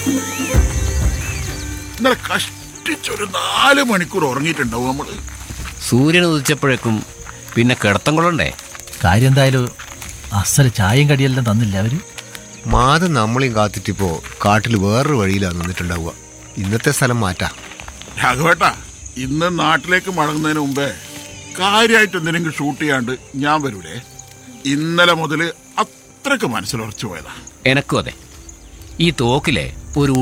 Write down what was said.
ഇന്നലെ കഷ്ടിച്ചൊരു നാല് മണിക്കൂർ ഉറങ്ങിയിട്ടുണ്ടാവും നമ്മള് സൂര്യൻ ഉദിച്ചപ്പോഴേക്കും പിന്നെ കിടത്തം കൊള്ളണ്ടേ കാര്യം എന്തായാലും അസല് ചായയും കടിയെല്ലാം തന്നില്ല അവര് മാതം നമ്മളെയും കാത്തിട്ടിപ്പോ കാട്ടിൽ വേറൊരു വഴിയിലാണ് നിന്നിട്ടുണ്ടാവുക ഇന്നത്തെ സ്ഥലം മാറ്റാം രാഘവേട്ട ഇന്ന് നാട്ടിലേക്ക് മടങ്ങുന്നതിന് മുമ്പേ കാര്യമായിട്ട് എന്തെങ്കിലും ഷൂട്ട് ചെയ്യാണ്ട് ഞാൻ വരൂലേ ഇന്നലെ മുതൽ അത്രക്ക് മനസ്സിലുറച്ചു പോയതാ എനക്കും അതെ ഈ തോക്കിലെ ഒരു